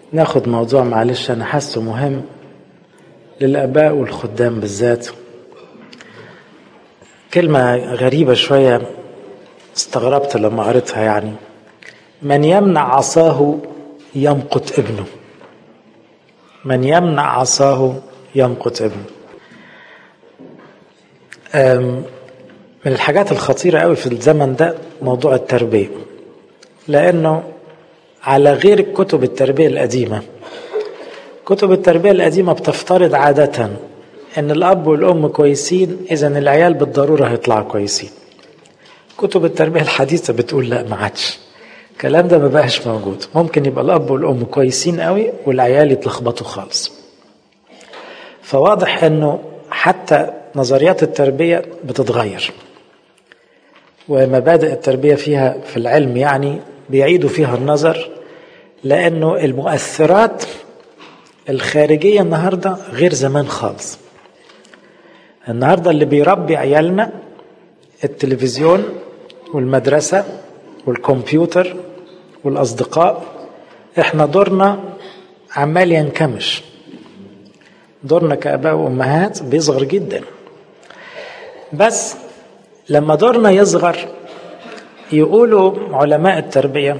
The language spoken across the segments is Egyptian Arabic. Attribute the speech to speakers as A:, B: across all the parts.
A: ناخد موضوع معلش أنا حاسه مهم للآباء والخدام بالذات كلمة غريبة شوية استغربت لما قريتها يعني من يمنع عصاه يمقت ابنه من يمنع عصاه يمقت ابنه من الحاجات الخطيرة قوي في الزمن ده موضوع التربية لأنه على غير كتب التربية القديمة كتب التربية القديمة بتفترض عادة أن الأب والأم كويسين إذا العيال بالضرورة هيطلعوا كويسين كتب التربية الحديثة بتقول لا ما عادش الكلام ده ما بقاش موجود ممكن يبقى الأب والأم كويسين قوي والعيال يتلخبطوا خالص فواضح أنه حتى نظريات التربية بتتغير ومبادئ التربية فيها في العلم يعني بيعيدوا فيها النظر لأنه المؤثرات الخارجية النهاردة غير زمان خالص النهاردة اللي بيربي عيالنا التلفزيون والمدرسة والكمبيوتر والأصدقاء احنا دورنا عمال ينكمش دورنا كآباء وأمهات بيصغر جدا بس لما دورنا يصغر يقولوا علماء التربية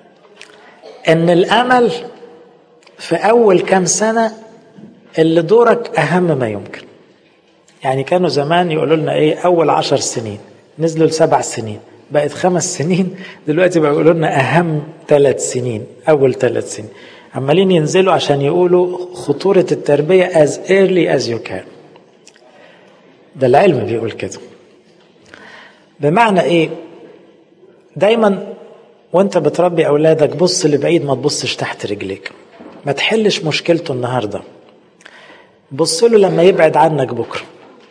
A: ان الامل في اول كام سنة اللي دورك اهم ما يمكن يعني كانوا زمان يقولوا لنا ايه اول عشر سنين نزلوا لسبع سنين بقت خمس سنين دلوقتي بقى يقولوا لنا اهم ثلاث سنين اول ثلاث سنين عمالين ينزلوا عشان يقولوا خطورة التربية as early as you can ده العلم بيقول كده بمعنى ايه دايما وانت بتربي اولادك بص لبعيد ما تبصش تحت رجليك ما تحلش مشكلته النهارده بص له لما يبعد عنك بكره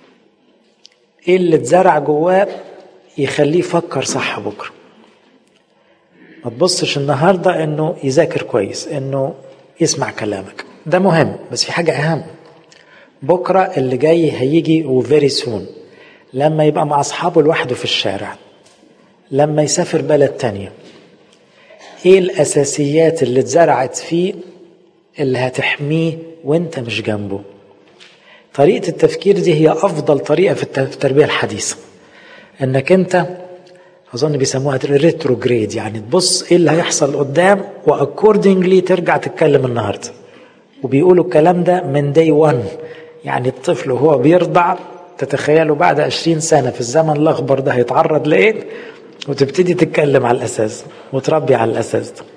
A: ايه اللي اتزرع جواه يخليه يفكر صح بكره ما تبصش النهارده انه يذاكر كويس انه يسمع كلامك ده مهم بس في حاجه اهم بكره اللي جاي هيجي وفيري سون لما يبقى مع اصحابه لوحده في الشارع لما يسافر بلد تانية ايه الاساسيات اللي اتزرعت فيه اللي هتحميه وانت مش جنبه طريقة التفكير دي هي افضل طريقة في التربية الحديثة انك انت اظن بيسموها ريتروجريد يعني تبص ايه اللي هيحصل قدام واكوردنجلي ترجع تتكلم النهارده وبيقولوا الكلام ده من داي 1 يعني الطفل وهو بيرضع تتخيلوا بعد 20 سنة في الزمن الأخضر ده هيتعرض لإيه وتبتدي تتكلم على الأساس وتربي على الأساس ده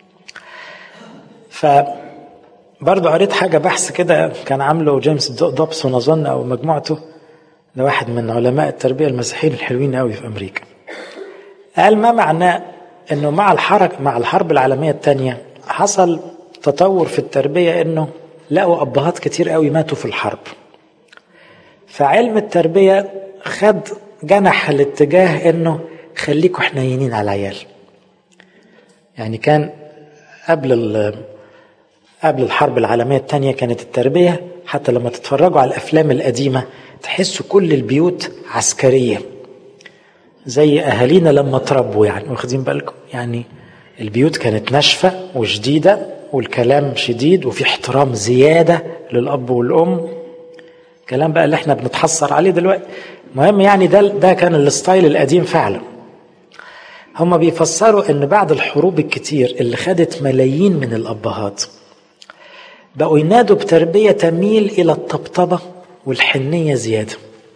A: ف برضه قريت حاجة بحث كده كان عامله جيمس دوبسون أظن أو مجموعته ده واحد من علماء التربية المسيحيين الحلوين قوي في أمريكا قال ما معناه انه مع الحركة مع الحرب العالمية الثانية حصل تطور في التربية انه لقوا ابهات كتير قوي ماتوا في الحرب فعلم التربية خد جنح الاتجاه انه خليكوا حنينين على العيال يعني كان قبل قبل الحرب العالمية الثانية كانت التربية حتى لما تتفرجوا على الأفلام القديمة تحسوا كل البيوت عسكرية زي أهالينا لما تربوا يعني واخدين بالكم يعني البيوت كانت ناشفة وشديدة والكلام شديد وفي احترام زيادة للأب والأم كلام بقى اللي احنا بنتحسر عليه دلوقتي المهم يعني ده ده كان الستايل القديم فعلا هم بيفسروا ان بعد الحروب الكتير اللي خدت ملايين من الابهات بقوا ينادوا بتربية تميل إلى الطبطبة والحنية زيادة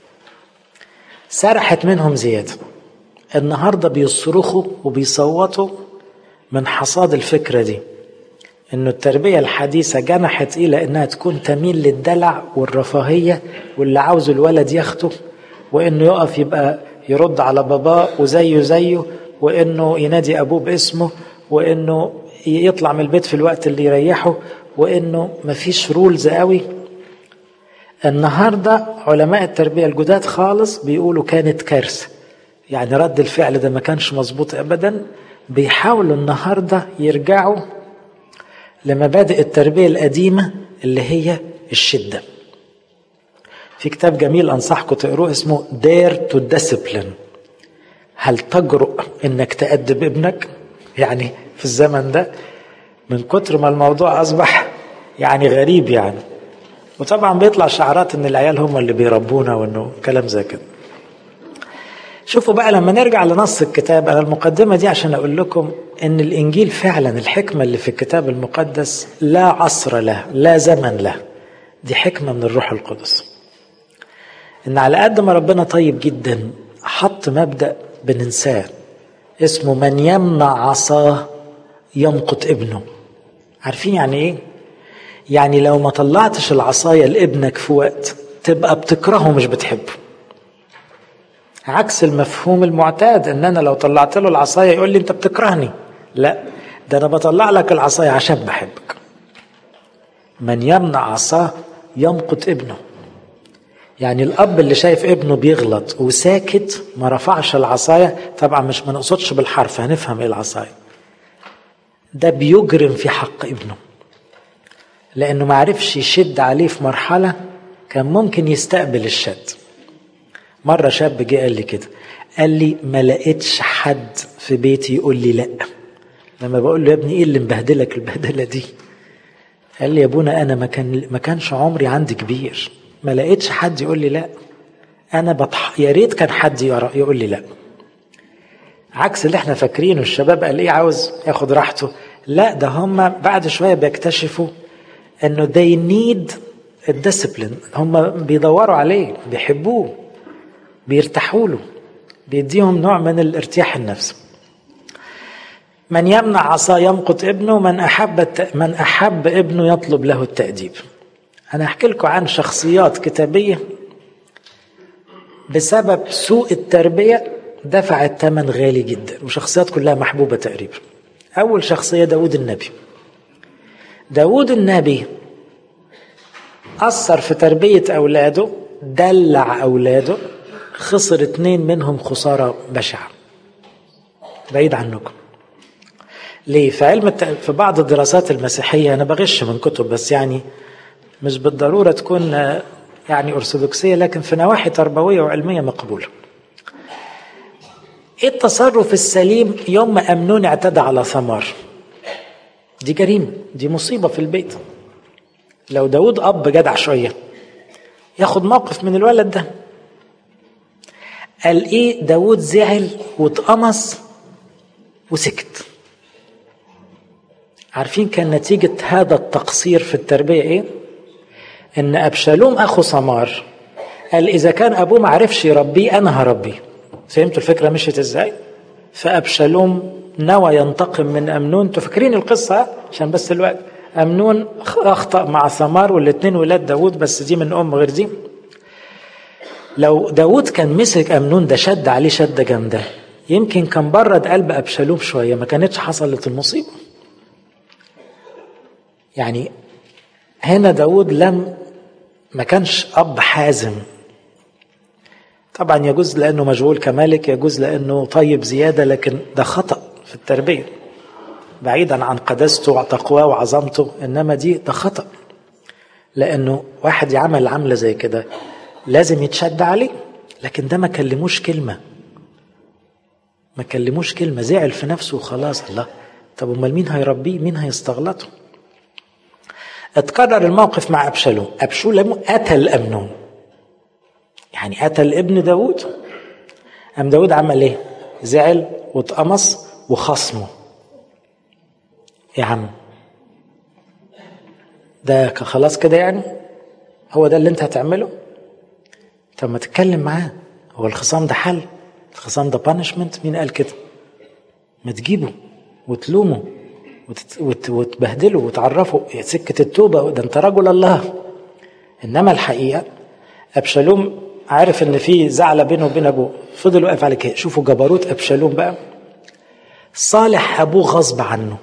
A: سرحت منهم زيادة النهاردة بيصرخوا وبيصوتوا من حصاد الفكرة دي انه التربية الحديثة جنحت الى انها تكون تميل للدلع والرفاهية واللي عاوز الولد ياخده وانه يقف يبقى يرد على باباه وزيه زيه وانه ينادي ابوه باسمه وانه يطلع من البيت في الوقت اللي يريحه وانه مفيش رولز قوي النهارده علماء التربيه الجداد خالص بيقولوا كانت كارثه يعني رد الفعل ده ما كانش مظبوط ابدا بيحاولوا النهارده يرجعوا لمبادئ التربيه القديمه اللي هي الشده في كتاب جميل انصحكم تقروه اسمه دير تو ديسيبلين هل تجرؤ انك تأدب ابنك يعني في الزمن ده من كتر ما الموضوع أصبح يعني غريب يعني وطبعا بيطلع شعارات ان العيال هم اللي بيربونا وانه كلام زي كده شوفوا بقى لما نرجع لنص الكتاب انا المقدمه دي عشان اقول لكم ان الانجيل فعلا الحكمه اللي في الكتاب المقدس لا عصر له لا زمن له دي حكمه من الروح القدس ان على قد ما ربنا طيب جدا حط مبدا بننساه اسمه من يمنع عصاه يمقت ابنه عارفين يعني ايه يعني لو ما طلعتش العصاية لابنك في وقت تبقى بتكرهه مش بتحبه عكس المفهوم المعتاد ان انا لو طلعت له العصاية يقول لي انت بتكرهني لا ده انا بطلع لك العصاية عشان بحبك من يمنع عصاه يمقت ابنه يعني الاب اللي شايف ابنه بيغلط وساكت ما رفعش العصاية طبعا مش ما نقصدش بالحرف هنفهم ايه العصاية ده بيجرم في حق ابنه لانه ما عرفش يشد عليه في مرحله كان ممكن يستقبل الشد مره شاب جه قال لي كده قال لي ما لقيتش حد في بيتي يقول لي لا لما بقول له يا ابني ايه اللي مبهدلك البهدله دي قال لي يا ابونا انا ما كان ما كانش عمري عندي كبير ما لقيتش حد يقول لي لا انا بطح يا ريت كان حد يقول لي لا عكس اللي احنا فاكرينه الشباب قال ايه عاوز ياخد راحته لا ده هم بعد شويه بيكتشفوا انه they need الديسبلين هم بيدوروا عليه بيحبوه بيرتاحوا له بيديهم نوع من الارتياح النفسي من يمنع عصا يمقت ابنه من احب من احب ابنه يطلب له التاديب انا احكي لكم عن شخصيات كتابيه بسبب سوء التربيه دفعت ثمن غالي جدا وشخصيات كلها محبوبه تقريبا اول شخصيه داود النبي داود النبي أثر في تربية أولاده دلع أولاده خسر اتنين منهم خسارة بشعة بعيد عنكم ليه في علم الت... في بعض الدراسات المسيحية أنا بغش من كتب بس يعني مش بالضرورة تكون يعني أرثوذكسية لكن في نواحي تربوية وعلمية مقبولة ايه التصرف السليم يوم ما أمنون اعتدى على ثمار دي جريمة دي مصيبة في البيت لو داود أب جدع شوية ياخد موقف من الولد ده قال إيه داود زعل واتقمص وسكت عارفين كان نتيجة هذا التقصير في التربية إيه؟ إن أبشالوم أخو سمار قال إذا كان أبوه معرفش يربيه أنا هربيه فهمتوا الفكرة مشيت إزاي؟ فأبشالوم نوى ينتقم من أمنون انتوا فاكرين القصة عشان بس الوقت أمنون أخطأ مع ثمار والاثنين ولاد داود بس دي من أم غير دي لو داود كان مسك أمنون ده شد عليه شدة جامدة يمكن كان برد قلب أبشالوم شوية ما كانتش حصلت المصيبة يعني هنا داود لم ما كانش أب حازم طبعا يجوز لأنه مشغول كمالك يجوز لأنه طيب زيادة لكن ده خطأ في التربية بعيدا عن قداسته وتقواه وعظمته إنما دي ده خطأ لأنه واحد يعمل عملة زي كده لازم يتشد عليه لكن ده ما كلموش كلمة ما كلموش كلمة زعل في نفسه وخلاص الله طب امال مين هيربيه مين هيستغلطه اتكرر الموقف مع أبشالوم أبشالوم قتل أمنون يعني قتل ابن داود أم داود عمل ايه زعل واتقمص وخصمه يا عم ده خلاص كده يعني هو ده اللي انت هتعمله طب ما تتكلم معاه هو الخصام ده حل الخصام ده بانشمنت مين قال كده ما تجيبه وتلومه وتت... وت... وتبهدله وتعرفه سكة التوبة ده انت رجل الله انما الحقيقة ابشالوم عارف ان في زعلة بينه وبين ابوه فضل واقف على كده شوفوا جبروت ابشالوم بقى صالح ابوه غصب عنه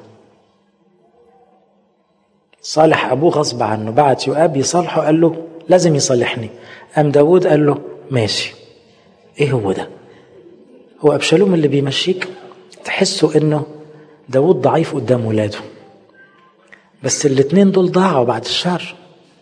A: صالح ابوه غصب عنه بعت يؤاب يصالحه قال له لازم يصالحني قام داود قال له ماشي ايه هو ده هو ابشالوم اللي بيمشيك تحسوا انه داود ضعيف قدام ولاده بس الاتنين دول ضاعوا بعد الشر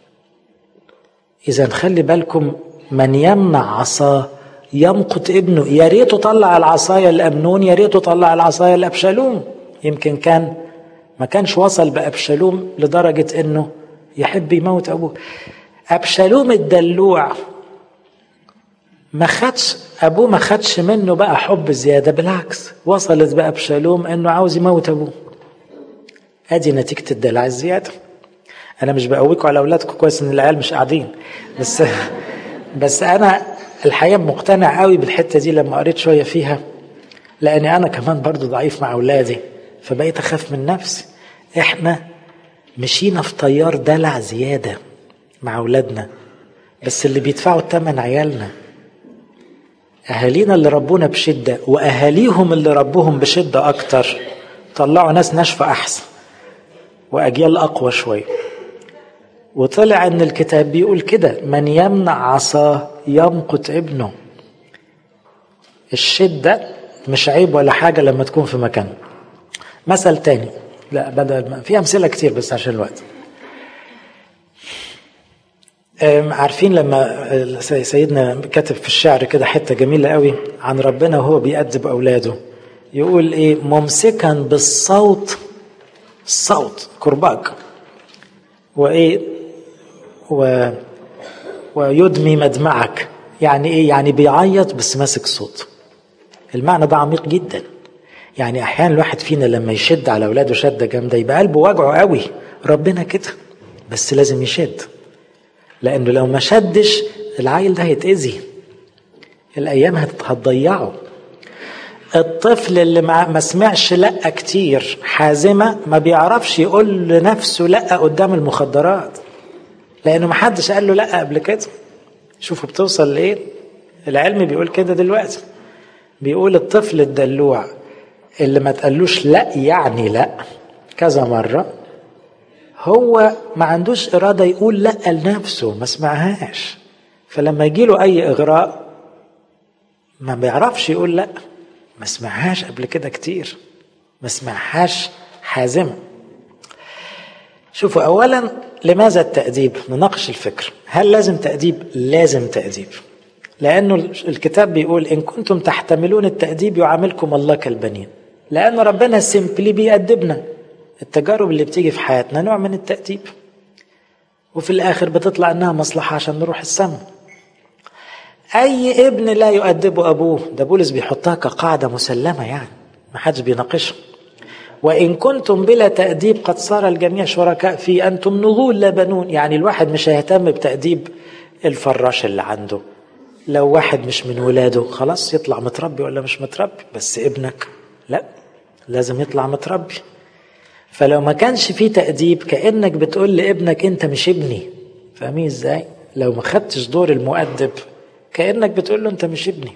A: اذا خلي بالكم من يمنع عصاه يمقت ابنه يا ريته طلع العصاية لأمنون يا ريته طلع العصاية لأبشالوم يمكن كان ما كانش وصل بأبشالوم لدرجة انه يحب يموت ابوه أبشالوم الدلوع ما خدش ابوه ما خدش منه بقى حب زيادة بالعكس وصلت بقى أبشالوم انه عاوز يموت ابوه ادي نتيجة الدلع الزيادة انا مش بقويكم على اولادكم كويس ان العيال مش قاعدين بس بس انا الحقيقه مقتنع قوي بالحته دي لما قريت شويه فيها لاني انا كمان برضو ضعيف مع اولادي فبقيت اخاف من نفسي احنا مشينا في طيار دلع زياده مع اولادنا بس اللي بيدفعوا الثمن عيالنا اهالينا اللي ربونا بشده واهاليهم اللي ربوهم بشده اكتر طلعوا ناس ناشفه احسن واجيال اقوى شويه وطلع ان الكتاب بيقول كده من يمنع عصاه يمقت ابنه الشدة مش عيب ولا حاجة لما تكون في مكان مثل تاني لا بدل ما في أمثلة كتير بس عشان الوقت عارفين لما سيدنا كتب في الشعر كده حتة جميلة قوي عن ربنا وهو بيأدب أولاده يقول إيه ممسكا بالصوت الصوت كرباج وإيه و ويدمي مدمعك يعني ايه يعني بيعيط بس ماسك صوت المعنى ده عميق جدا يعني احيانا الواحد فينا لما يشد على اولاده شده جامده يبقى قلبه وجعه قوي ربنا كده بس لازم يشد لانه لو ما شدش العيل ده هيتاذي الايام هتضيعه الطفل اللي ما سمعش لا كتير حازمه ما بيعرفش يقول لنفسه لا قدام المخدرات لانه ما حدش قال له لا قبل كده شوفوا بتوصل لايه العلم بيقول كده دلوقتي بيقول الطفل الدلوع اللي ما تقالوش لا يعني لا كذا مرة هو ما عندوش إرادة يقول لا لنفسه ما سمعهاش فلما يجيله أي إغراء ما بيعرفش يقول لا ما سمعهاش قبل كده كتير ما سمعهاش حازمة شوفوا أولا لماذا التأديب نناقش الفكر هل لازم تأديب لازم تأديب لأنه الكتاب بيقول إن كنتم تحتملون التأديب يعاملكم الله كالبنين لأن ربنا سيمبلي بيأدبنا التجارب اللي بتيجي في حياتنا نوع من التأديب وفي الآخر بتطلع إنها مصلحة عشان نروح السماء أي ابن لا يؤدبه أبوه ده بولس بيحطها كقاعدة مسلمة يعني ما حدش بيناقشها وإن كنتم بلا تأديب قد صار الجميع شركاء في أنتم نغول لا بنون يعني الواحد مش هيهتم بتأديب الفراش اللي عنده لو واحد مش من ولاده خلاص يطلع متربي ولا مش متربي بس ابنك لا لازم يطلع متربي فلو ما كانش فيه تأديب كأنك بتقول لابنك أنت مش ابني فاهمين ازاي؟ لو ما خدتش دور المؤدب كأنك بتقول له أنت مش ابني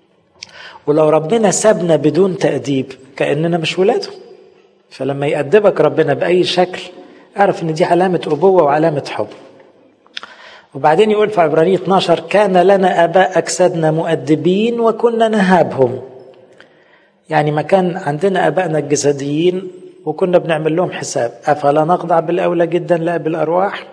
A: ولو ربنا سابنا بدون تأديب كأننا مش ولاده فلما يأدبك ربنا بأي شكل اعرف ان دي علامة أبوة وعلامة حب وبعدين يقول في عبرانية 12 كان لنا آباء أجسادنا مؤدبين وكنا نهابهم يعني ما كان عندنا آبائنا الجسديين وكنا بنعمل لهم حساب أفلا نخضع بالأولى جدا لا بالأرواح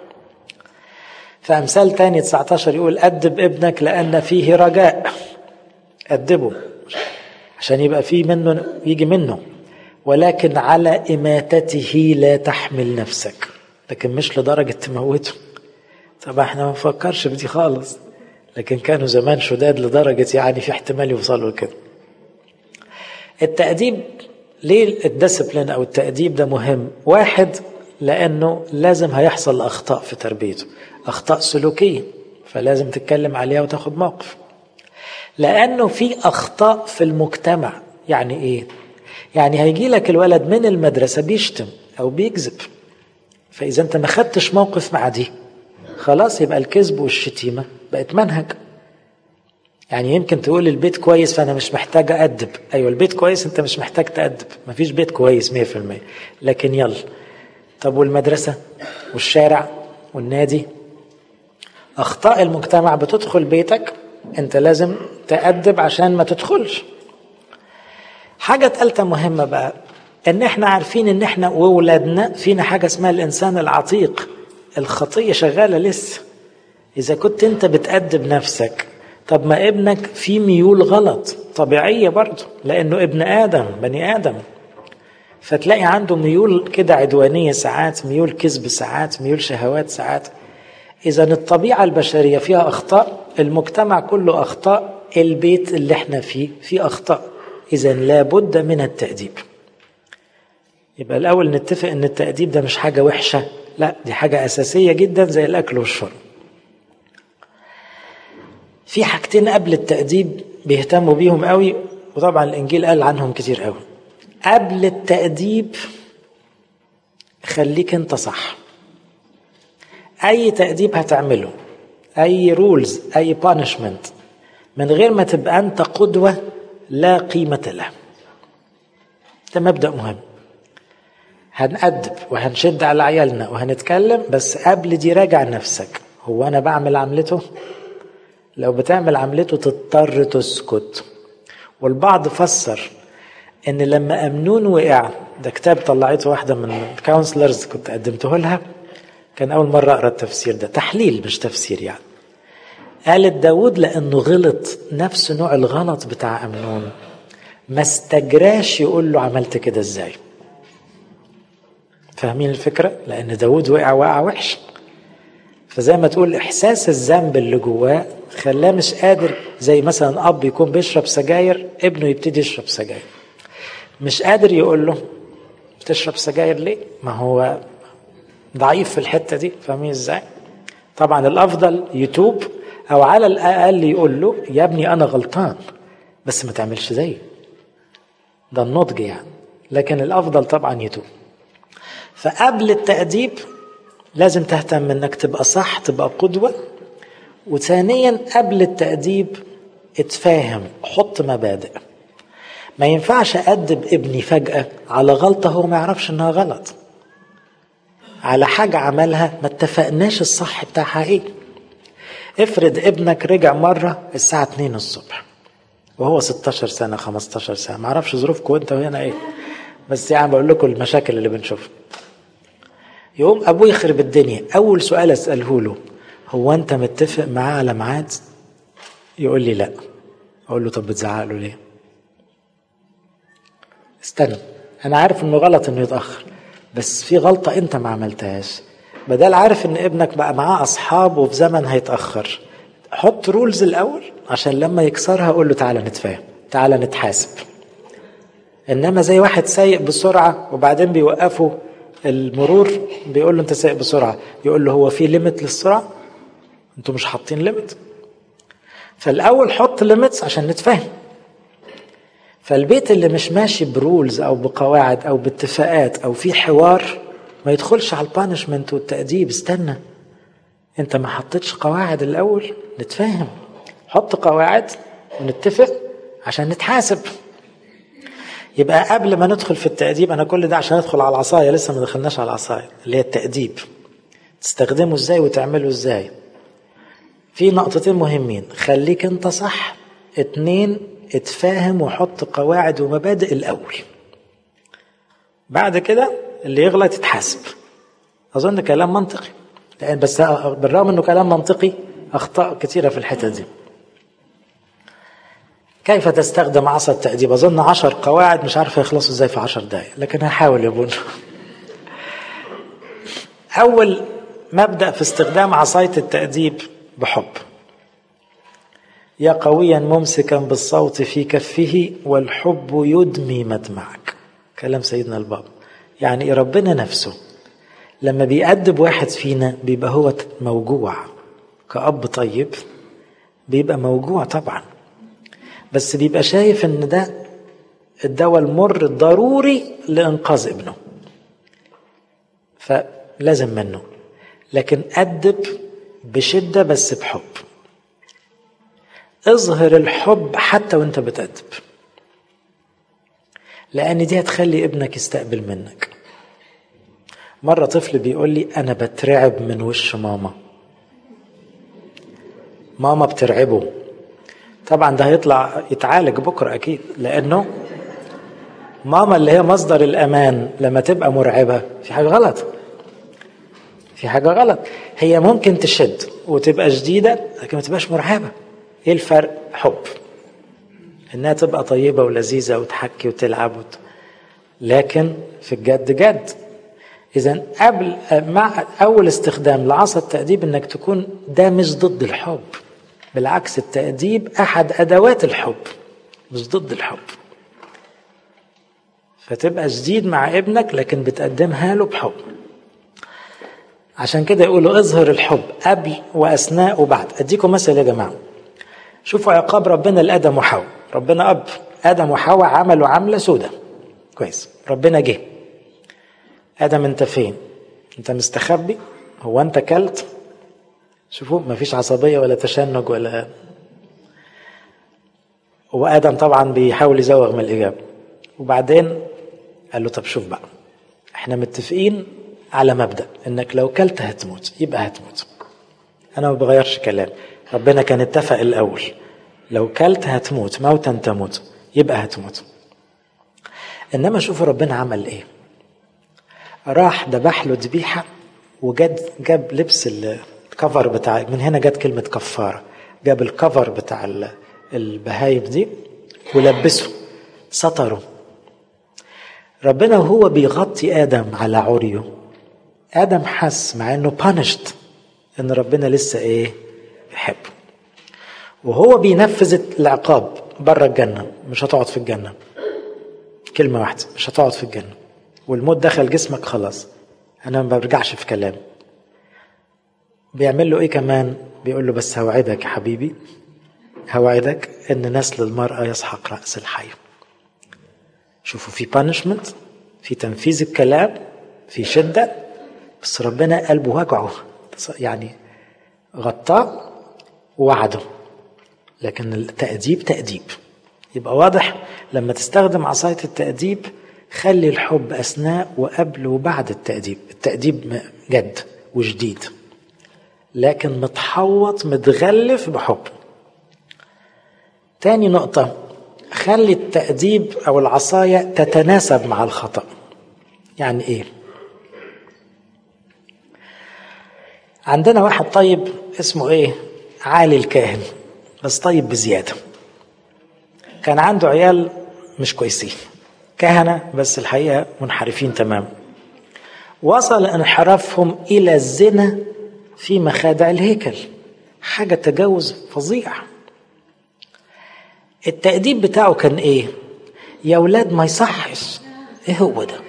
A: فأمثال تاني 19 يقول أدب ابنك لأن فيه رجاء أدبه عشان يبقى فيه منه يجي منه ولكن على إماتته لا تحمل نفسك لكن مش لدرجة تموته طبعا احنا ما نفكرش في دي خالص لكن كانوا زمان شداد لدرجة يعني في احتمال يوصلوا لكده التأديب ليه الديسبلين أو التأديب ده مهم واحد لأنه لازم هيحصل أخطاء في تربيته أخطاء سلوكية فلازم تتكلم عليها وتاخد موقف لأنه في أخطاء في المجتمع يعني إيه يعني هيجي لك الولد من المدرسة بيشتم أو بيكذب فإذا أنت ما خدتش موقف مع دي خلاص يبقى الكذب والشتيمة بقت منهج يعني يمكن تقول البيت كويس فأنا مش محتاج أدب أيوة البيت كويس أنت مش محتاج تأدب مفيش بيت كويس مية في المية لكن يلا طب والمدرسة والشارع والنادي أخطاء المجتمع بتدخل بيتك أنت لازم تأدب عشان ما تدخلش حاجة ثالثة مهمة بقى ان احنا عارفين ان احنا وولادنا فينا حاجة اسمها الانسان العتيق الخطية شغالة لسه اذا كنت انت بتأدب نفسك طب ما ابنك في ميول غلط طبيعية برضه لانه ابن ادم بني ادم فتلاقي عنده ميول كده عدوانية ساعات ميول كذب ساعات ميول شهوات ساعات إذا الطبيعة البشرية فيها أخطاء المجتمع كله أخطاء البيت اللي احنا فيه فيه أخطاء إذا لابد من التأديب يبقى الأول نتفق أن التأديب ده مش حاجة وحشة لا دي حاجة أساسية جدا زي الأكل والشرب في حاجتين قبل التأديب بيهتموا بيهم قوي وطبعا الإنجيل قال عنهم كتير قوي قبل التأديب خليك أنت صح أي تأديب هتعمله أي رولز أي بانشمنت من غير ما تبقى أنت قدوة لا قيمة له ده مبدأ مهم هنأدب وهنشد على عيالنا وهنتكلم بس قبل دي راجع نفسك هو أنا بعمل عملته لو بتعمل عملته تضطر تسكت والبعض فسر ان لما امنون وقع ده كتاب طلعته واحده من الكونسلرز كنت قدمته لها كان اول مره اقرا التفسير ده تحليل مش تفسير يعني قالت داود لانه غلط نفس نوع الغلط بتاع امنون ما استجراش يقول له عملت كده ازاي فاهمين الفكره لان داود وقع وقع وحش فزي ما تقول احساس الذنب اللي جواه خلاه مش قادر زي مثلا اب يكون بيشرب سجاير ابنه يبتدي يشرب سجاير مش قادر يقول له بتشرب سجاير ليه ما هو ضعيف في الحته دي فاهمين ازاي طبعا الافضل يتوب او على الاقل يقول له يا ابني انا غلطان بس ما تعملش زيي ده النضج يعني لكن الافضل طبعا يتوب فقبل التاديب لازم تهتم انك تبقى صح تبقى قدوه وثانيا قبل التاديب اتفاهم حط مبادئ ما ينفعش أدب ابني فجأة على غلطة هو ما يعرفش إنها غلط على حاجة عملها ما اتفقناش الصح بتاعها إيه افرض ابنك رجع مرة الساعة 2 الصبح وهو 16 سنة 15 سنة ما اعرفش ظروفكم انت وهنا ايه بس يعني بقول لكم المشاكل اللي بنشوفها يقوم ابوه يخرب الدنيا اول سؤال اساله له هو انت متفق معاه على ميعاد يقول لي لا اقول له طب بتزعق له ليه استنى انا عارف انه غلط انه يتاخر بس في غلطه انت ما عملتهاش بدل عارف ان ابنك بقى معاه اصحاب وفي زمن هيتاخر حط رولز الاول عشان لما يكسرها قول له تعالى نتفاهم تعالى نتحاسب انما زي واحد سايق بسرعه وبعدين بيوقفوا المرور بيقول له انت سايق بسرعه يقول له هو في ليميت للسرعه انتوا مش حاطين ليميت فالاول حط ليميتس عشان نتفاهم فالبيت اللي مش ماشي برولز او بقواعد او باتفاقات او في حوار ما يدخلش على البانشمنت والتأديب استنى انت ما حطيتش قواعد الاول نتفاهم حط قواعد ونتفق عشان نتحاسب يبقى قبل ما ندخل في التأديب أنا كل ده عشان أدخل على العصاية لسه ما دخلناش على العصاية اللي هي التأديب تستخدمه إزاي وتعمله إزاي في نقطتين مهمين خليك أنت صح اتنين اتفاهم وحط قواعد ومبادئ الأول بعد كده اللي يغلط يتحاسب أظن كلام منطقي بس بالرغم أنه كلام منطقي أخطاء كثيرة في الحتة دي كيف تستخدم عصا التأديب أظن عشر قواعد مش عارف يخلصوا ازاي في عشر دقايق لكن هحاول يا بون أول مبدأ في استخدام عصاية التأديب بحب يا قويا ممسكا بالصوت في كفه والحب يدمي مدمعك كلام سيدنا البابا يعني ربنا نفسه لما بيأدب واحد فينا بيبقى هو موجوع كأب طيب بيبقى موجوع طبعا بس بيبقى شايف ان ده الدواء المر الضروري لإنقاذ ابنه فلازم منه لكن أدب بشدة بس بحب اظهر الحب حتى وانت بتأدب لأن دي هتخلي ابنك يستقبل منك مرة طفل بيقول لي أنا بترعب من وش ماما ماما بترعبه طبعا ده هيطلع يتعالج بكرة أكيد لأنه ماما اللي هي مصدر الأمان لما تبقى مرعبة في حاجة غلط في حاجة غلط هي ممكن تشد وتبقى شديدة لكن ما تبقاش مرعبة ايه الفرق حب انها تبقى طيبة ولذيذة وتحكي وتلعب وت... لكن في الجد جد اذا قبل مع اول استخدام لعصا التاديب انك تكون ده مش ضد الحب بالعكس التاديب احد ادوات الحب مش ضد الحب فتبقى شديد مع ابنك لكن بتقدمها له بحب عشان كده يقولوا اظهر الحب قبل واثناء وبعد اديكم مثل يا جماعه شوفوا عقاب ربنا لادم وحواء ربنا اب ادم وحواء عملوا عمله سودة كويس ربنا جه ادم انت فين انت مستخبي هو انت كلت شوفوا مفيش عصبيه ولا تشنج ولا وادم طبعا بيحاول يزوغ من الاجابه وبعدين قال له طب شوف بقى احنا متفقين على مبدا انك لو كلت هتموت يبقى هتموت انا ما بغيرش كلام ربنا كان اتفق الاول لو كلت هتموت موتا تموت يبقى هتموت انما شوفوا ربنا عمل ايه راح ذبح له ذبيحه وجد جاب لبس الكفر بتاع من هنا جت كلمه كفاره جاب الكفر بتاع البهايم دي ولبسه سطره ربنا وهو بيغطي ادم على عريه ادم حس مع انه بانشت ان ربنا لسه ايه بيحبه وهو بينفذ العقاب بره الجنه مش هتقعد في الجنه كلمه واحده مش هتقعد في الجنه والموت دخل جسمك خلاص انا ما برجعش في كلام بيعمل له ايه كمان بيقول له بس هوعدك يا حبيبي هوعدك ان نسل المراه يسحق راس الحي شوفوا في بانشمنت في تنفيذ الكلام في شده بس ربنا قلبه وجعه يعني غطاه ووعده لكن التأديب تأديب يبقى واضح لما تستخدم عصاية التأديب خلي الحب أثناء وقبل وبعد التأديب التأديب جد وجديد لكن متحوط متغلف بحب تاني نقطة خلي التأديب أو العصاية تتناسب مع الخطأ يعني إيه عندنا واحد طيب اسمه إيه عالي الكاهن بس طيب بزيادة كان عنده عيال مش كويسين كهنة بس الحقيقة منحرفين تماما وصل انحرافهم إلى الزنا في مخادع الهيكل حاجة تجاوز فظيع التأديب بتاعه كان إيه يا ولاد ما يصحش إيه هو ده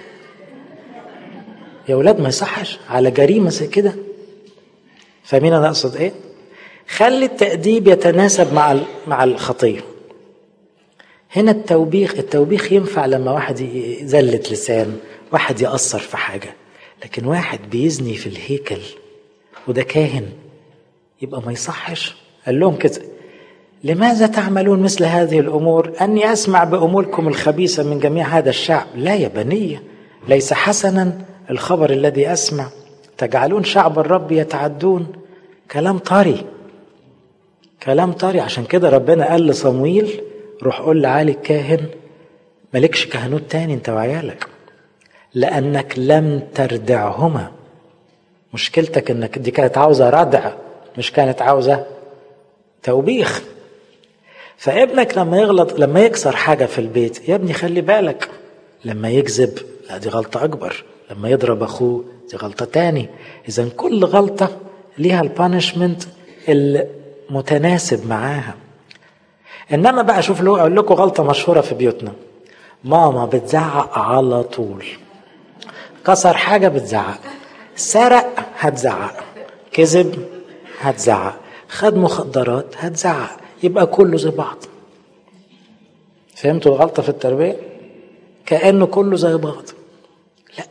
A: يا ولاد ما يصحش على جريمة زي كده فاهمين أنا أقصد إيه خلي التأديب يتناسب مع مع الخطية هنا التوبيخ التوبيخ ينفع لما واحد يزلة لسان واحد يأثر في حاجة لكن واحد بيزني في الهيكل وده كاهن يبقى ما يصحش قال لهم كده لماذا تعملون مثل هذه الأمور أني أسمع بأموركم الخبيثة من جميع هذا الشعب لا يا بنية ليس حسنا الخبر الذي أسمع تجعلون شعب الرب يتعدون كلام طري كلام طري عشان كده ربنا قال لصمويل روح قول لعالي الكاهن مالكش كهنوت تاني انت وعيالك لانك لم تردعهما مشكلتك انك دي كانت عاوزه ردع مش كانت عاوزه توبيخ فابنك لما يغلط لما يكسر حاجه في البيت يا ابني خلي بالك لما يكذب لا دي غلطه اكبر لما يضرب اخوه دي غلطه تاني اذا كل غلطه ليها البانشمنت المتناسب معاها انما بقى شوف له اقول لكم غلطه مشهوره في بيوتنا ماما بتزعق على طول كسر حاجه بتزعق سرق هتزعق كذب هتزعق خد مخدرات هتزعق يبقى كله زي بعض فهمتوا الغلطه في التربيه كانه كله زي بعض لا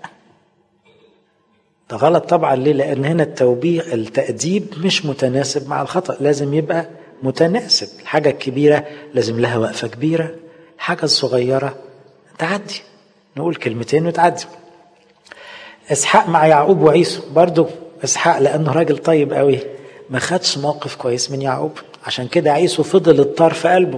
A: ده غلط طبعا ليه لان هنا التوبيخ التاديب مش متناسب مع الخطا لازم يبقى متناسب الحاجة الكبيرة لازم لها وقفة كبيرة الحاجة الصغيرة تعدي نقول كلمتين وتعدي اسحاق مع يعقوب وعيسو برضو اسحاق لانه راجل طيب قوي ما خدش موقف كويس من يعقوب عشان كده عيسو فضل الطار في قلبه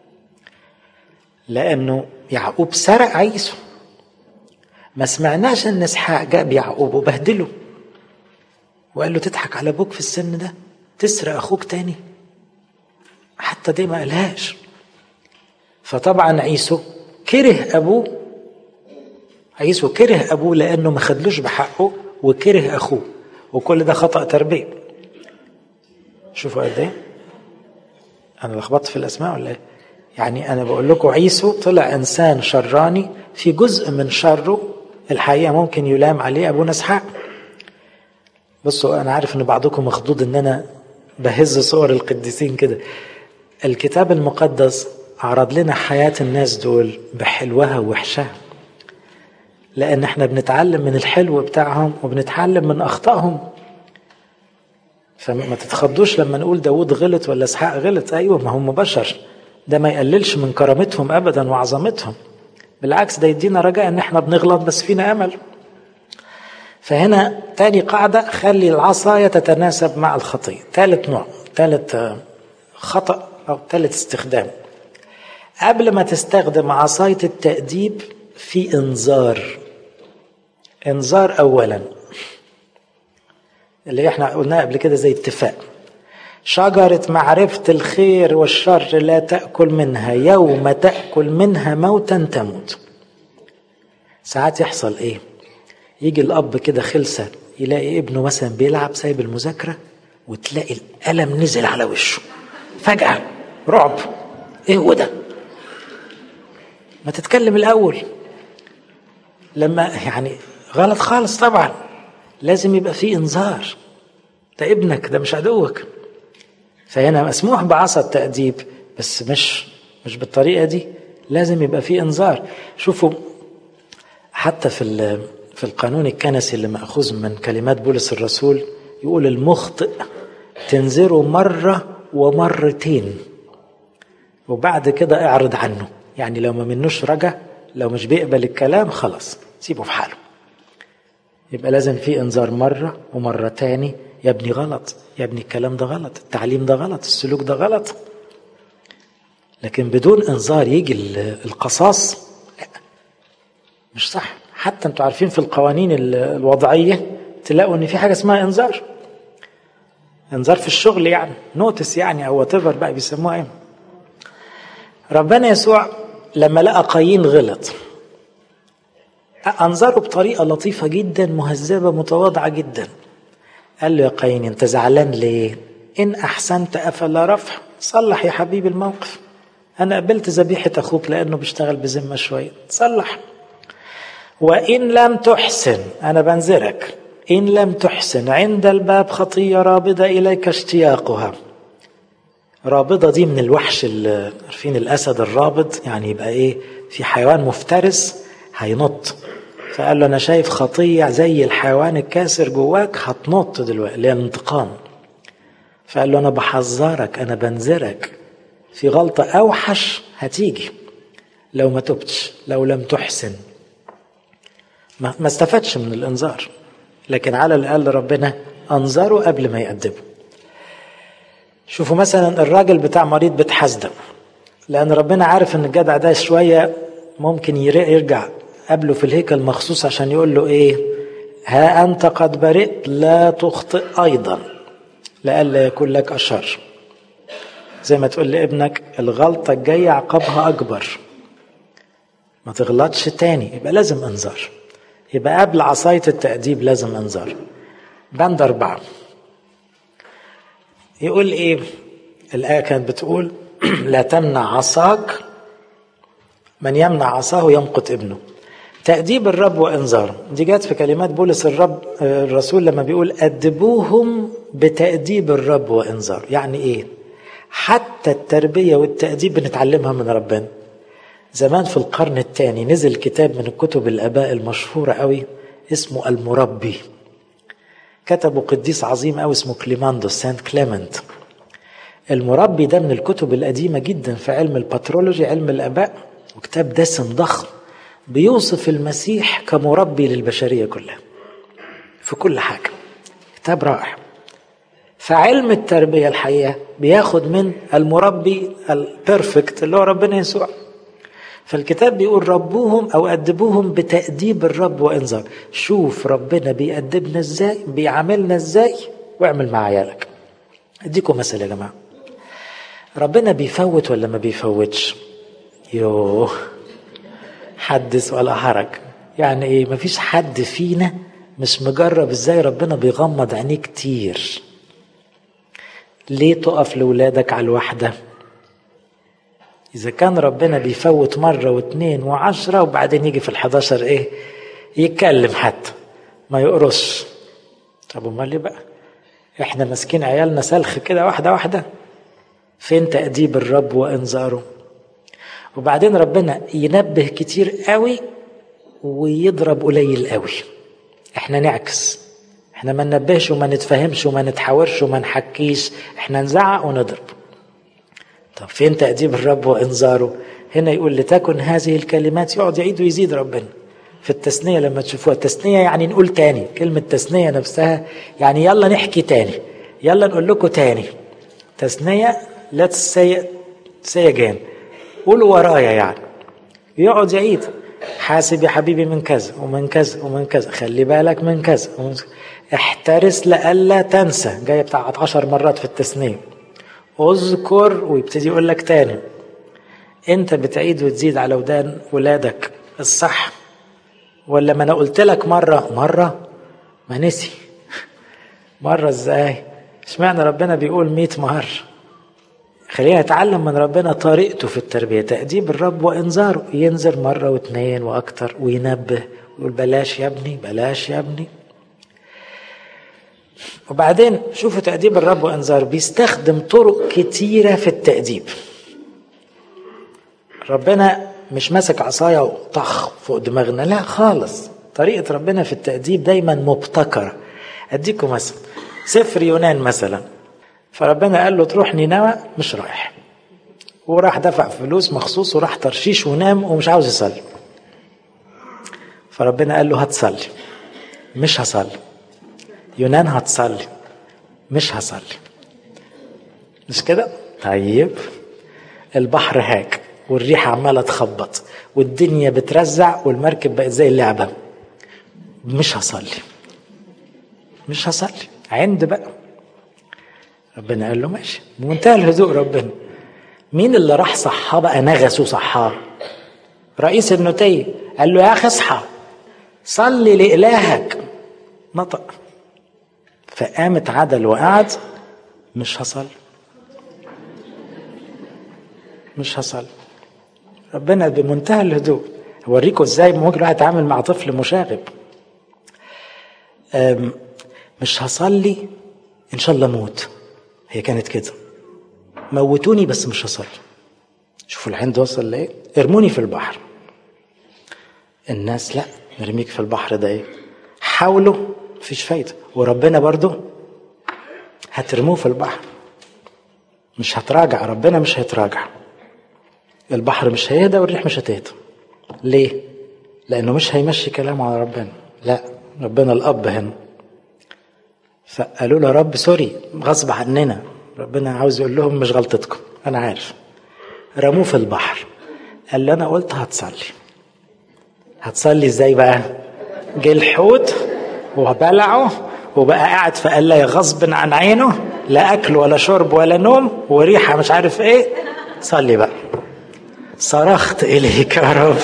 A: لانه يعقوب سرق عيسو ما سمعناش ان اسحاق جاب يعقوب وبهدله وقال له تضحك على ابوك في السن ده تسرق اخوك تاني حتى دي ما قالهاش فطبعا عيسو كره ابوه عيسو كره ابوه لانه ما خدلوش بحقه وكره اخوه وكل ده خطا تربيه شوفوا قد ايه انا لخبطت في الاسماء ولا ايه يعني انا بقول لكم عيسو طلع انسان شراني في جزء من شره الحقيقه ممكن يلام عليه ابونا اسحاق بصوا انا عارف ان بعضكم مخضوض ان انا بهز صور القديسين كده الكتاب المقدس عرض لنا حياة الناس دول بحلوها ووحشها لأن احنا بنتعلم من الحلو بتاعهم وبنتعلم من أخطائهم فما تتخضوش لما نقول داود غلط ولا اسحاق غلط أيوة ما هم بشر ده ما يقللش من كرامتهم أبدا وعظمتهم بالعكس ده يدينا رجاء ان احنا بنغلط بس فينا أمل فهنا تاني قاعدة خلي العصاية تتناسب مع الخطية ثالث نوع ثالث خطأ أو ثالث استخدام قبل ما تستخدم عصاية التأديب في إنذار إنذار أولا اللي احنا قلناه قبل كده زي اتفاق شجرة معرفة الخير والشر لا تأكل منها يوم تأكل منها موتا تموت ساعات يحصل ايه يجي الأب كده خلصة يلاقي ابنه مثلا بيلعب سايب المذاكرة وتلاقي الألم نزل على وشه فجأة رعب ايه هو ده ما تتكلم الأول لما يعني غلط خالص طبعا لازم يبقى فيه انذار ده ابنك ده مش عدوك فهنا مسموح بعصا التأديب بس مش مش بالطريقة دي لازم يبقى فيه انذار شوفوا حتى في في القانون الكنسي اللي مأخوذ من كلمات بولس الرسول يقول المخطئ تنذره مرة ومرتين وبعد كده اعرض عنه يعني لو ما منوش رجا لو مش بيقبل الكلام خلاص سيبه في حاله يبقى لازم في انذار مرة ومرة تاني يا ابني غلط يا ابني الكلام ده غلط التعليم ده غلط السلوك ده غلط لكن بدون انذار يجي القصاص مش صح حتى انتوا عارفين في القوانين الوضعية تلاقوا ان في حاجة اسمها انذار انذار في الشغل يعني نوتس يعني او وات بقى بيسموها ايه ربنا يسوع لما لقى قايين غلط أنظره بطريقة لطيفة جدا مهذبة متواضعة جدا قال له يا قايين أنت زعلان ليه؟ إن أحسنت أفلا رفع صلح يا حبيبي الموقف أنا قبلت ذبيحة أخوك لأنه بيشتغل بذمة شوية صلح وإن لم تحسن أنا بنذرك إن لم تحسن عند الباب خطية رابضة إليك اشتياقها رابضة دي من الوحش اللي عارفين الأسد الرابض يعني يبقى إيه في حيوان مفترس هينط فقال له أنا شايف خطية زي الحيوان الكاسر جواك هتنط دلوقتي اللي هي الانتقام فقال له أنا بحذرك أنا بنذرك في غلطة أوحش هتيجي لو ما تبتش لو لم تحسن ما استفادش من الإنذار لكن على الأقل ربنا أنظره قبل ما يقدمه شوفوا مثلا الراجل بتاع مريض بتحزدم لأن ربنا عارف إن الجدع ده شوية ممكن يرجع قبله في الهيكل مخصوص عشان يقول له إيه ها أنت قد برئت لا تخطئ أيضا لئلا يكون لك أشر زي ما تقول لابنك الغلطة الجاية عقابها أكبر ما تغلطش تاني يبقى لازم انذار يبقى قبل عصاية التأديب لازم انذار بند أربعة يقول إيه الآية كانت بتقول لا تمنع عصاك من يمنع عصاه يمقت ابنه تأديب الرب وإنذاره دي جت في كلمات بولس الرب الرسول لما بيقول أدبوهم بتأديب الرب وإنذاره يعني إيه حتى التربية والتأديب بنتعلمها من ربنا زمان في القرن الثاني نزل كتاب من الكتب الآباء المشهورة قوي اسمه المربي كتبه قديس عظيم قوي اسمه كليماندوس سانت كليمنت المربي ده من الكتب القديمة جدا في علم الباترولوجي علم الآباء وكتاب دسم ضخم بيوصف المسيح كمربي للبشرية كلها في كل حاجة كتاب رائع فعلم التربية الحقيقة بياخد من المربي البيرفكت اللي هو ربنا يسوع فالكتاب بيقول ربوهم او ادبوهم بتاديب الرب وانذار شوف ربنا بيأدبنا ازاي بيعاملنا ازاي واعمل مع عيالك اديكم مثل يا جماعه ربنا بيفوت ولا ما بيفوتش يوه حدث ولا حرج يعني ايه مفيش حد فينا مش مجرب ازاي ربنا بيغمض عينيه كتير ليه تقف لولادك على الواحدة إذا كان ربنا بيفوت مرة واثنين وعشرة وبعدين يجي في الحداشر إيه يتكلم حتى ما يقرصش طب امال ليه بقى احنا ماسكين عيالنا سلخ كده واحدة واحدة فين تأديب الرب وإنذاره وبعدين ربنا ينبه كتير قوي ويضرب قليل قوي احنا نعكس احنا ما ننبهش وما نتفهمش وما نتحاورش وما نحكيش احنا نزعق ونضرب طب فين تأديب الرب وإنذاره هنا يقول لتكن هذه الكلمات يقعد يعيد ويزيد ربنا في التثنية لما تشوفوها التثنية يعني نقول تاني كلمة تثنية نفسها يعني يلا نحكي تاني يلا نقول لكم تاني تثنية let's say say again قولوا ورايا يعني يقعد يعيد حاسب يا حبيبي من كذا ومن كذا ومن كذا خلي بالك من كذا ومن كذا. احترس لألا تنسى جاية بتاعت عشر مرات في التثنية اذكر ويبتدي يقول لك تاني انت بتعيد وتزيد على ودان ولادك الصح ولا ما انا قلت لك مرة مرة ما نسي مرة ازاي اشمعنى ربنا بيقول مئة مرة خلينا نتعلم من ربنا طريقته في التربية تأديب الرب وإنذاره ينزل مرة واثنين وأكتر وينبه ويقول بلاش يا ابني بلاش يا ابني وبعدين شوفوا تأديب الرب وإنذاره بيستخدم طرق كتيرة في التأديب ربنا مش ماسك عصاية وطخ فوق دماغنا لا خالص طريقة ربنا في التأديب دايما مبتكرة أديكم مثلا سفر يونان مثلا فربنا قال له تروح نينوى مش رايح وراح دفع فلوس مخصوص وراح ترشيش ونام ومش عاوز يصلي فربنا قال له هتصلي مش هصلي يونان هتصلي مش هصلي مش كده طيب البحر هاك والريح عمالة تخبط والدنيا بترزع والمركب بقت زي اللعبة مش هصلي مش هصلي عند بقى ربنا قال له ماشي بمنتهى الهدوء ربنا مين اللي راح صحاه بقى نغسه صحاه رئيس النوتية قال له يا أخي اصحى صلي لإلهك نطق فقامت عدل وقعد مش هصلي مش هصلي ربنا بمنتهى الهدوء اوريكم ازاي ممكن الواحد يتعامل مع طفل مشاغب مش هصلي ان شاء الله اموت هي كانت كده موتوني بس مش هصلي شوفوا العند وصل لايه ارموني في البحر الناس لا نرميك في البحر ده ايه حاولوا مفيش فايدة وربنا برضو هترموه في البحر مش هتراجع ربنا مش هيتراجع البحر مش هيهدى والريح مش هتهدى ليه لانه مش هيمشي كلامه على ربنا لا ربنا الاب هنا فقالوا له يا رب سوري غصب عننا ربنا عاوز يقول لهم مش غلطتكم انا عارف رموه في البحر قال له انا قلت هتصلي هتصلي ازاي بقى جه الحوت وبلعه وبقى قاعد في قلاية غصب عن عينه لا اكل ولا شرب ولا نوم وريحه مش عارف ايه صلي بقى صرخت اليك يا رب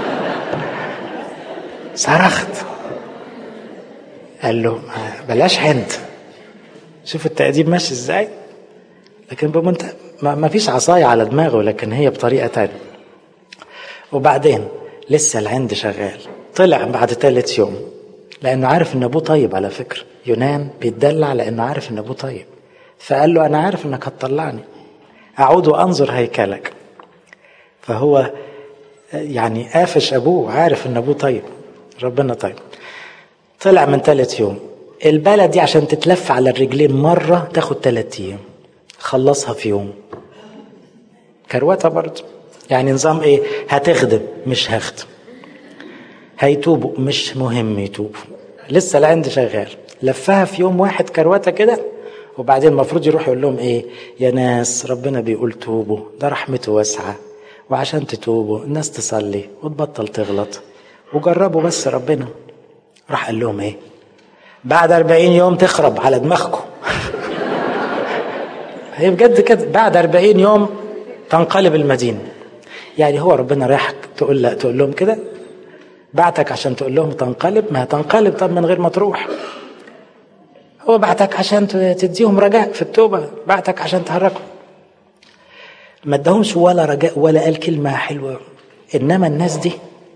A: صرخت قال له بلاش هند شوف التأديب ماشي ازاي لكن بمنتهى ما فيش عصاية على دماغه لكن هي بطريقة تانية وبعدين لسه العند شغال طلع بعد ثالث يوم لأنه عارف إن أبوه طيب على فكرة يونان بيتدلع لأنه عارف إن أبوه طيب فقال له أنا عارف إنك هتطلعني أعود وأنظر هيكلك فهو يعني قافش أبوه عارف إن أبوه طيب ربنا طيب طلع من ثالث يوم البلد دي عشان تتلف على الرجلين مرة تاخد ثلاث أيام خلصها في يوم كروتة برضه يعني نظام ايه هتخدم مش هخدم هيتوبوا مش مهم يتوبوا لسه العند شغال لفها في يوم واحد كروته كده وبعدين المفروض يروح يقول لهم ايه يا ناس ربنا بيقول توبوا ده رحمته واسعه وعشان تتوبوا الناس تصلي وتبطل تغلط وجربوا بس ربنا راح قال لهم ايه بعد أربعين يوم تخرب على دماغكم هي بجد كده بعد أربعين يوم تنقلب المدينة يعني هو ربنا رايح تقول لا تقول لهم كده بعتك عشان تقول لهم تنقلب ما هتنقلب طب من غير ما تروح هو بعتك عشان تديهم رجاء في التوبة بعتك عشان تحركهم ما ادهمش ولا رجاء ولا قال كلمة حلوة إنما الناس دي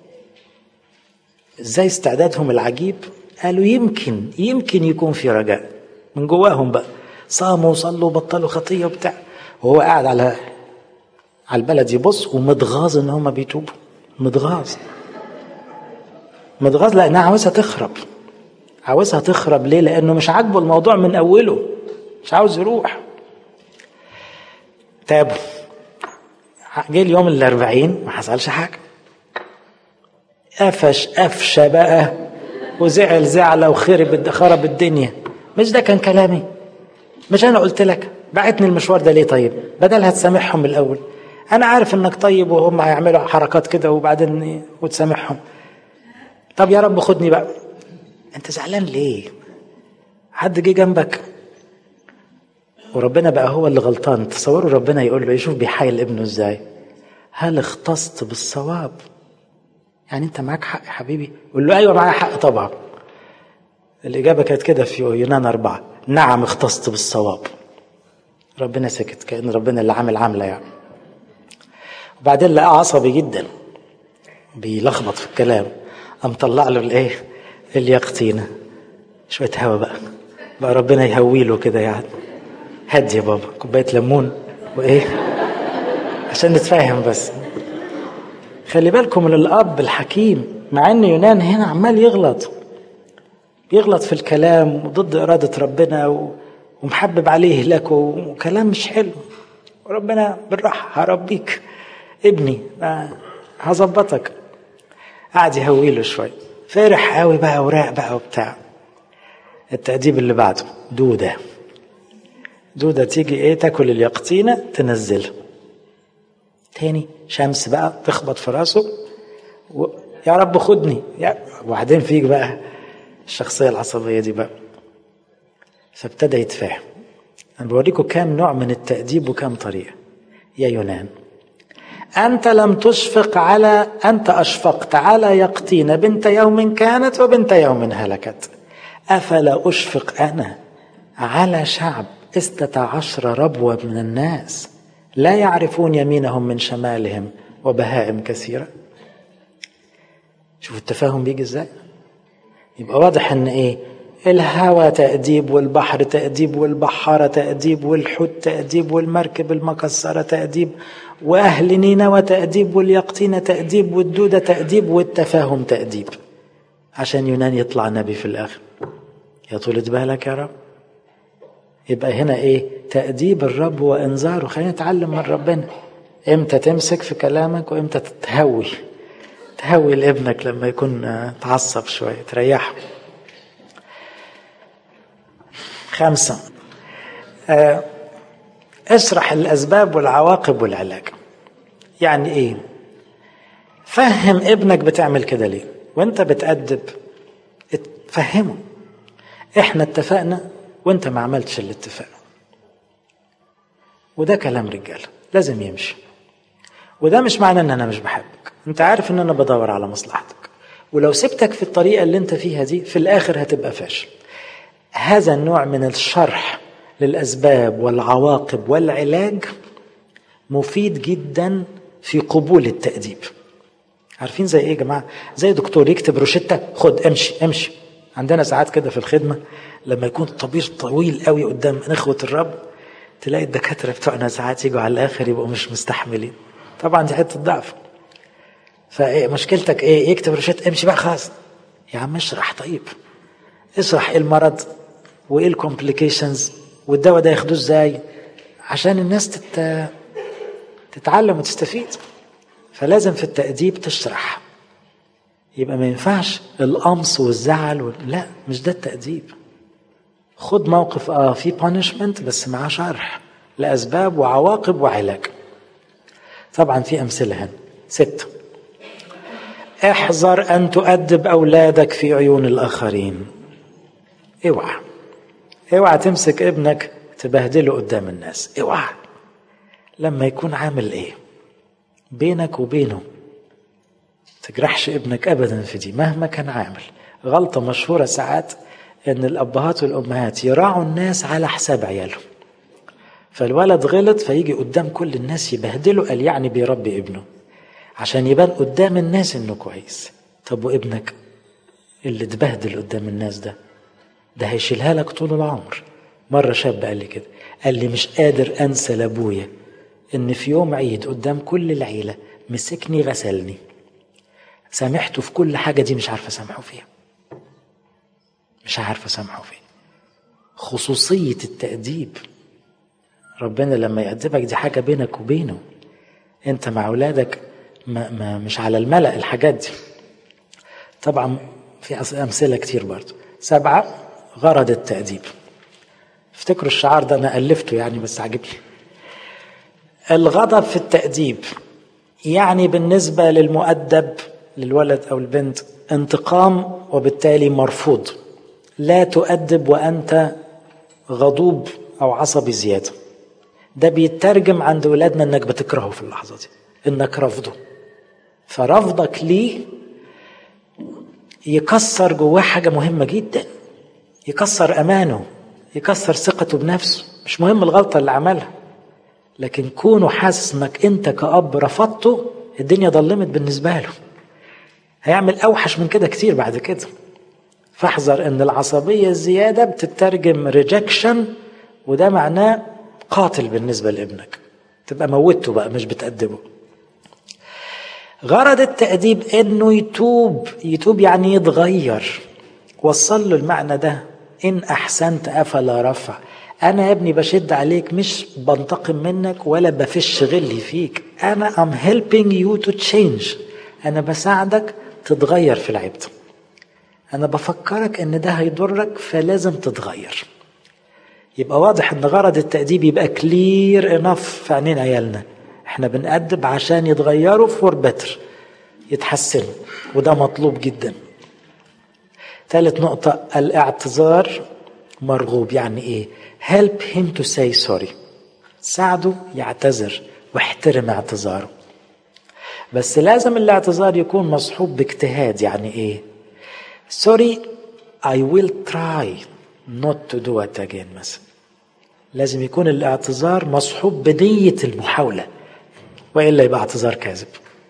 A: ازاي استعدادهم العجيب قالوا يمكن يمكن يكون في رجاء من جواهم بقى صاموا وصلوا وبطلوا خطيه وبتاع وهو قاعد على على البلد يبص ومتغاظ ان هم بيتوبوا متغاظ متغاظ لانها عاوزها تخرب عاوزها تخرب ليه لانه مش عاجبه الموضوع من اوله مش عاوز يروح تابوا جه اليوم الأربعين ما حصلش حاجة قفش قفشة بقى وزعل زعلة وخرب خرب الدنيا مش ده كان كلامي مش أنا قلت لك بعتني المشوار ده ليه طيب بدل هتسامحهم من الأول أنا عارف إنك طيب وهم هيعملوا حركات كده وبعدين وتسامحهم طب يا رب خدني بقى أنت زعلان ليه حد جه جنبك وربنا بقى هو اللي غلطان تصوروا ربنا يقول له يشوف بيحايل ابنه ازاي هل اختصت بالصواب يعني انت معاك حق يا حبيبي قول له ايوه معايا حق طبعا الاجابه كانت كده في يونان اربعه نعم اختصت بالصواب ربنا سكت كان ربنا اللي عامل عامله يعني وبعدين لقاه عصبي جدا بيلخبط في الكلام قام طلع له الايه اليقطينه شويه هوا بقى بقى ربنا يهوي له كده يعني هدي يا بابا كوبايه ليمون وايه عشان نتفاهم بس خلي بالكم من الاب الحكيم مع ان يونان هنا عمال يغلط يغلط في الكلام وضد اراده ربنا ومحبب عليه هلاكه وكلام مش حلو وربنا بالراحه هربيك ابني هظبطك قعد يهوي له شوي فرح قوي بقى وراق بقى وبتاع التأديب اللي بعده دوده دودة تيجي ايه تاكل اليقطينة تنزلها تاني شمس بقى تخبط في راسه و... يا رب خدني يا... وبعدين فيك بقى الشخصية العصبية دي بقى فابتدى يتفاهم أنا بوريكم كام نوع من التأديب وكام طريقة يا يونان أنت لم تشفق على أنت أشفقت على يقطين بنت يوم كانت وبنت يوم هلكت أفلا أشفق أنا على شعب اثنتا عشر ربوة من الناس لا يعرفون يمينهم من شمالهم وبهائم كثيرة شوفوا التفاهم بيجي ازاي يبقى واضح ان ايه الهوى تأديب والبحر تأديب والبحارة تأديب والحوت تأديب والمركب المكسرة تأديب وأهل نينوى تأديب واليقطينة تأديب والدودة تأديب والتفاهم تأديب عشان يونان يطلع نبي في الآخر يا طولة بالك يا رب يبقى هنا ايه تأديب الرب وإنذاره خلينا نتعلم من ربنا امتى تمسك في كلامك وامتى تتهوي تهوي لابنك لما يكون تعصب شوية تريحه خمسة آه اشرح الأسباب والعواقب والعلاج يعني ايه فهم ابنك بتعمل كده ليه وانت بتأدب فهمه احنا اتفقنا وانت ما عملتش اللي اتفقنا وده كلام رجاله لازم يمشي وده مش معنى ان انا مش بحبك انت عارف ان انا بدور على مصلحتك ولو سبتك في الطريقه اللي انت فيها دي في الاخر هتبقى فاشل هذا النوع من الشرح للاسباب والعواقب والعلاج مفيد جدا في قبول التاديب عارفين زي ايه يا جماعه زي دكتور يكتب روشته خد امشي امشي عندنا ساعات كده في الخدمه لما يكون الطبيب طويل قوي قدام اخوه الرب تلاقي الدكاتره بتوعنا ساعات يجوا على الاخر يبقوا مش مستحملين طبعا دي حته ضعف فمشكلتك ايه يكتب روشته امشي بقى خلاص يا عم اشرح طيب اشرح ايه المرض وايه الكومبليكيشنز والدواء ده ياخدوه ازاي عشان الناس تت... تتعلم وتستفيد فلازم في التأديب تشرح يبقى ما ينفعش القمص والزعل وال... لا مش ده التأديب خد موقف اه في بانشمنت بس مع شرح لأسباب وعواقب وعلاج طبعا في أمثلة هنا ستة احذر أن تؤدب أولادك في عيون الآخرين اوعى اوعى تمسك ابنك تبهدله قدام الناس اوعى لما يكون عامل ايه بينك وبينه تجرحش ابنك ابدا في دي مهما كان عامل غلطه مشهوره ساعات ان الابهات والامهات يراعوا الناس على حساب عيالهم فالولد غلط فيجي قدام كل الناس يبهدله قال يعني بيربي ابنه عشان يبان قدام الناس انه كويس طب وابنك اللي اتبهدل قدام الناس ده ده هيشيلها لك طول العمر مرة شاب قال لي كده قال لي مش قادر انسى لابويا ان في يوم عيد قدام كل العيلة مسكني غسلني سامحته في كل حاجة دي مش عارفة اسامحه فيها مش عارفة اسامحه فيها خصوصية التأديب ربنا لما يأدبك دي حاجة بينك وبينه انت مع اولادك ما ما مش على الملأ الحاجات دي طبعا في امثله كتير برضو سبعه غرض التأديب افتكروا الشعار ده انا الفته يعني بس عجبني الغضب في التأديب يعني بالنسبة للمؤدب للولد أو البنت انتقام وبالتالي مرفوض لا تؤدب وأنت غضوب أو عصبي زيادة ده بيترجم عند ولادنا انك بتكرهه في اللحظه دي انك رافضه فرفضك ليه يكسر جواه حاجه مهمه جدا يكسر امانه يكسر ثقته بنفسه مش مهم الغلطه اللي عملها لكن كونه حاسس انك انت كأب رفضته الدنيا ضلمت بالنسبه له هيعمل اوحش من كده كتير بعد كده فاحذر ان العصبيه الزياده بتترجم ريجكشن وده معناه قاتل بالنسبة لابنك تبقى موته بقى مش بتأدبه غرض التأديب انه يتوب يتوب يعني يتغير وصل له المعنى ده ان احسنت افلا رفع انا يا ابني بشد عليك مش بنتقم منك ولا بفش غلي فيك انا I'm helping you to change انا بساعدك تتغير في العبد انا بفكرك ان ده هيضرك فلازم تتغير يبقى واضح ان غرض التأديب يبقى كلير انف في عينين عيالنا احنا بنأدب عشان يتغيروا فور بتر يتحسنوا وده مطلوب جدا ثالث نقطة الاعتذار مرغوب يعني ايه help him to say sorry ساعده يعتذر واحترم اعتذاره بس لازم الاعتذار يكون مصحوب باجتهاد يعني ايه sorry I will try not to do it again مثلا لازم يكون الاعتذار مصحوب بنية المحاولة وإلا يبقى اعتذار كاذب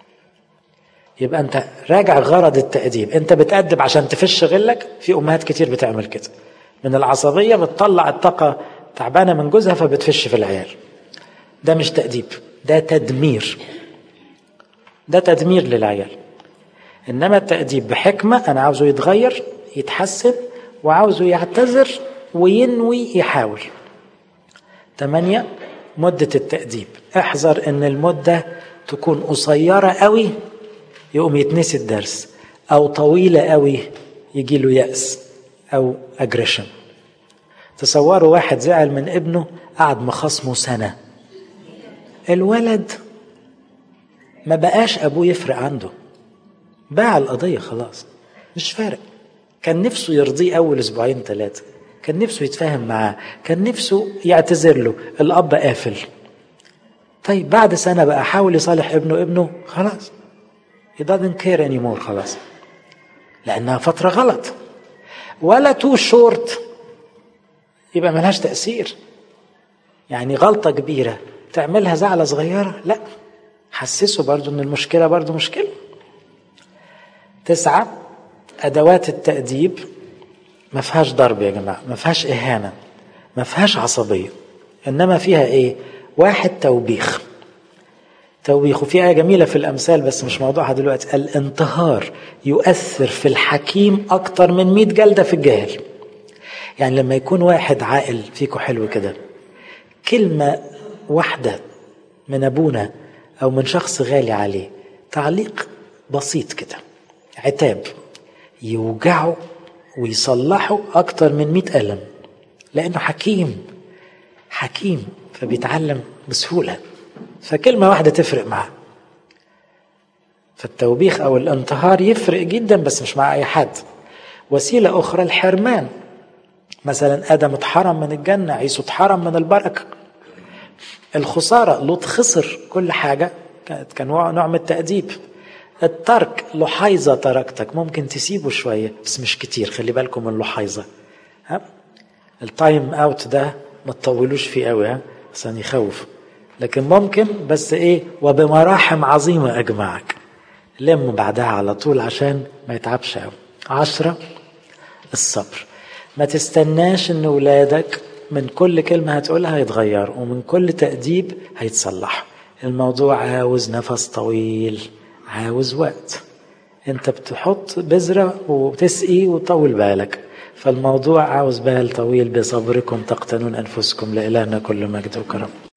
A: يبقى أنت راجع غرض التأديب أنت بتأدب عشان تفش غلك في أمهات كتير بتعمل كده من العصبية بتطلع الطاقة تعبانة من جوزها فبتفش في العيال ده مش تأديب ده تدمير ده تدمير للعيال إنما التأديب بحكمة أنا عاوزه يتغير يتحسن وعاوزه يعتذر وينوي يحاول ثمانية مدة التأديب احذر ان المدة تكون قصيرة قوي يقوم يتنسي الدرس او طويلة قوي يجي له يأس او اجريشن تصوروا واحد زعل من ابنه قعد مخاصمه سنة الولد ما بقاش ابوه يفرق عنده باع القضية خلاص مش فارق كان نفسه يرضيه اول اسبوعين ثلاثة كان نفسه يتفاهم معاه كان نفسه يعتذر له الاب قافل طيب بعد سنة بقى حاول يصالح ابنه ابنه خلاص he doesn't care anymore خلاص لأنها فترة غلط ولا تو شورت يبقى ملهاش تأثير يعني غلطة كبيرة تعملها زعلة صغيرة لا حسسه برضو ان المشكلة برضو مشكلة تسعة أدوات التأديب ما فيهاش ضرب يا جماعة ما فيهاش إهانة ما فيهاش عصبية إنما فيها إيه واحد توبيخ توبيخ وفي آية جميلة في الأمثال بس مش موضوعها دلوقتي الانتهار يؤثر في الحكيم أكتر من مئة جلدة في الجاهل يعني لما يكون واحد عاقل فيكو حلو كده كلمة واحدة من أبونا أو من شخص غالي عليه تعليق بسيط كده عتاب يوجعه ويصلحه أكتر من مئة ألم لأنه حكيم حكيم فبيتعلم بسهولة فكلمة واحدة تفرق معاه فالتوبيخ أو الانتهار يفرق جدا بس مش مع أي حد وسيلة أخرى الحرمان مثلا آدم اتحرم من الجنة عيسو اتحرم من البركة الخسارة لوط خسر كل حاجة كانت كان نوع من التأديب الترك لحيظة تركتك ممكن تسيبه شوية بس مش كتير خلي بالكم من اللحيظة ها التايم اوت ده ما تطولوش فيه قوي ها عشان يخوف لكن ممكن بس ايه وبمراحم عظيمة اجمعك لم بعدها على طول عشان ما يتعبش قوي عشرة الصبر ما تستناش ان ولادك من كل كلمة هتقولها يتغيروا ومن كل تأديب هيتصلحوا الموضوع عاوز نفس طويل عاوز وقت انت بتحط بذرة وتسقي وطول بالك فالموضوع عاوز بال طويل بصبركم تقتنون أنفسكم لإلهنا كل مجد وكرم